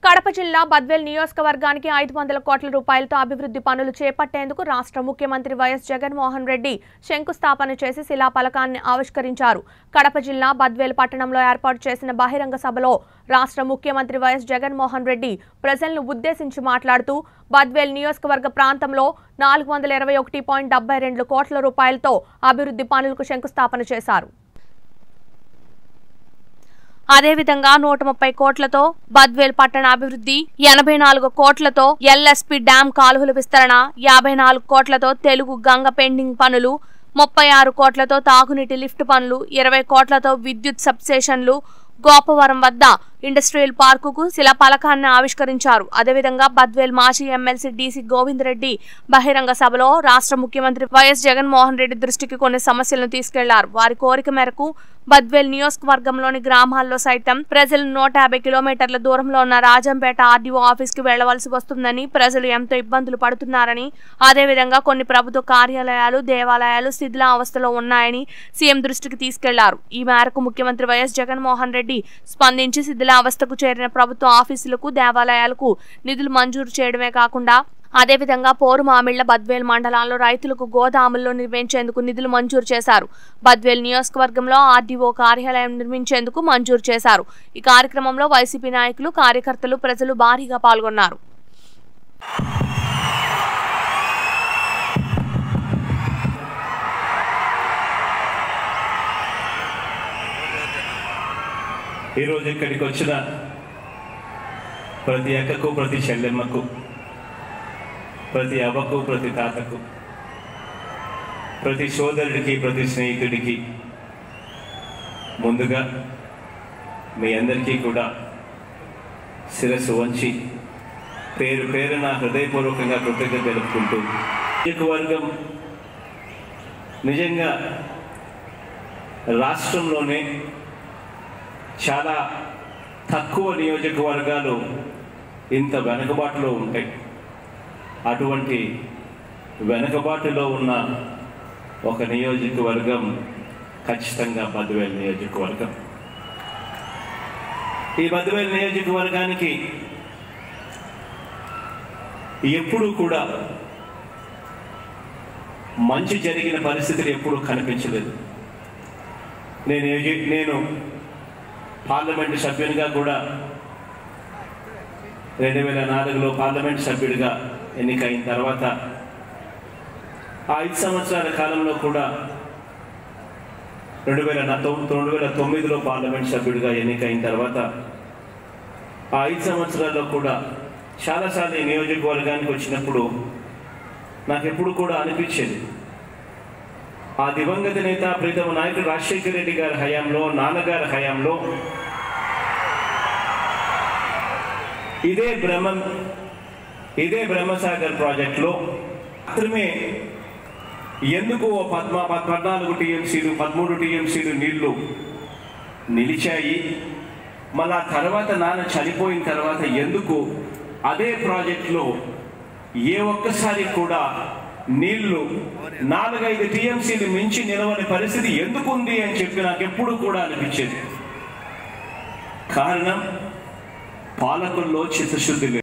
కడప జిల్లా బద్వేల్ నియోజకవర్గానికి ఐదు వందల కోట్ల రూపాయలతో అభివృద్ధి పనులు చేపట్టేందుకు రాష్ట్ర ముఖ్యమంత్రి వైఎస్ జగన్మోహన్ రెడ్డి శంకుస్థాపన చేసి శిలాఫలకాన్ని ఆవిష్కరించారు కడప జిల్లా బద్వేల్ పట్టణంలో ఏర్పాటు చేసిన బహిరంగ సభలో రాష్ట్ర ముఖ్యమంత్రి వైఎస్ జగన్మోహన్ రెడ్డి ప్రజలను ఉద్దేశించి మాట్లాడుతూ బద్వేల్ నియోజకవర్గ ప్రాంతంలో నాలుగు వందల ఇరవై ఒకటి పాయింట్ డెబ్బై రెండు కోట్ల రూపాయలతో అభివృద్ధి పనులకు శంకుస్థాపన చేశారు అదేవిధంగా నూట ముప్పై కోట్లతో బద్వేల్ పట్టణ అభివృద్ధి ఎనభై నాలుగు కోట్లతో ఎల్ఎస్పి డ్యాం కాలువల విస్తరణ యాభై నాలుగు కోట్లతో తెలుగు గంగ పెండింగ్ పనులు ముప్పై ఆరు కోట్లతో తాగునీటి లిఫ్ట్ పనులు ఇరవై కోట్లతో విద్యుత్ సబ్స్టేషన్లు గోపవరం వద్ద ఇండస్ట్రియల్ పార్కుకు శిలాఫలకాన్ని ఆవిష్కరించారు అదేవిధంగా బద్వేల్ మాజీ ఎమ్మెల్సీ డీసీ గోవింద్ రెడ్డి బహిరంగ సభలో రాష్ట్ర ముఖ్యమంత్రి వైఎస్ జగన్మోహన్ రెడ్డి దృష్టికి కొన్ని సమస్యలను తీసుకెళ్లారు వారి కోరిక మేరకు బద్వేల్ నియోజకవర్గంలోని గ్రామాల్లో సైతం ప్రజలు నూట యాభై కిలోమీటర్ల దూరంలో ఉన్న రాజంపేట ఆర్డీఓ ఆఫీస్ కి వెళ్లవలసి వస్తుందని ప్రజలు ఎంతో ఇబ్బందులు పడుతున్నారని అదేవిధంగా కొన్ని ప్రభుత్వ కార్యాలయాలు దేవాలయాలు శిథిలావస్థలో ఉన్నాయని సీఎం దృష్టికి తీసుకెళ్లారు ఈ మేరకు ముఖ్యమంత్రి వైఎస్ జగన్మోహన్ రెడ్డి స్పందించి శిథిలావస్థకు చేరిన ప్రభుత్వ ఆఫీసులకు దేవాలయాలకు నిధులు మంజూరు చేయడమే కాకుండా అదేవిధంగా పోరు మామిళ్ల బద్వేల్ మండలాల్లో రైతులకు గోదాముల్లో నిర్మించేందుకు నిధులు మంజూరు చేశారు బద్వేల్ నియోజకవర్గంలో ఆర్డీఓ కార్యాలయం నిర్మించేందుకు మంజూరు చేశారు ఈ కార్యక్రమంలో వైసీపీ నాయకులు కార్యకర్తలు ప్రజలు భారీగా పాల్గొన్నారు ఈరోజు ఇక్కడికి వచ్చిన ప్రతి అక్కకు ప్రతి చెల్లెమ్మకు ప్రతి అవ్వకు ప్రతి తాతకు ప్రతి సోదరుడికి ప్రతి స్నేహితుడికి ముందుగా మీ అందరికీ కూడా శిరస్సు వంచి పేరు పేరున హృదయపూర్వకంగా కృతజ్ఞత తెలుపుకుంటూ నియోజకవర్గం నిజంగా రాష్ట్రంలోనే చాలా తక్కువ నియోజకవర్గాలు ఇంత వెనుకబాటులో ఉంటాయి అటువంటి వెనుకబాటులో ఉన్న ఒక నియోజకవర్గం ఖచ్చితంగా బద్వేల్ నియోజకవర్గం ఈ బద్వేల్ నియోజకవర్గానికి ఎప్పుడూ కూడా మంచి జరిగిన పరిస్థితులు ఎప్పుడూ కనిపించలేదు నేను ఏ- నేను పార్లమెంటు సభ్యునిగా కూడా రెండు వేల నాలుగులో పార్లమెంట్ సభ్యుడిగా ఎన్నికైన తర్వాత ఆ ఐదు సంవత్సరాల కాలంలో కూడా రెండు వేల నా- తొమ్- రెండు వేల తొమ్మిదిలో పార్లమెంట్ సభ్యుడిగా ఎన్నికైన తర్వాత ఆ ఐదు సంవత్సరాల్లో కూడా చాలాసార్లు ఈ నియోజకవర్గానికి వచ్చినప్పుడు నాకు ఎప్పుడు కూడా అనిపించేది ఆ దివంగత నేత ప్రీతమ నాయకుడు రాజశేఖర రెడ్డి గారి హయాంలో నాన్నగారి హయాంలో ఇదే బ్రహ్మ ఇదే బ్రహ్మసాగర్ ప్రాజెక్టులో మాత్రమే ఎందుకు ఓ పద్మ పద్నాలుగు టీఎంసీలు పదమూడు టీఎంసీలు నీళ్లు నిలిచాయి మళ్ళా తర్వాత నాన్న చనిపోయిన తర్వాత ఎందుకు అదే ప్రాజెక్టులో ఏ ఒక్కసారి కూడా నీళ్లు నాలుగైదు టీఎంసీలు మించి నిలవని పరిస్థితి ఎందుకు ఉంది అని చెప్పి నాకు ఎప్పుడు కూడా అనిపించేది కారణం పాలకుల్లో చిత్తశుద్ధి లేదు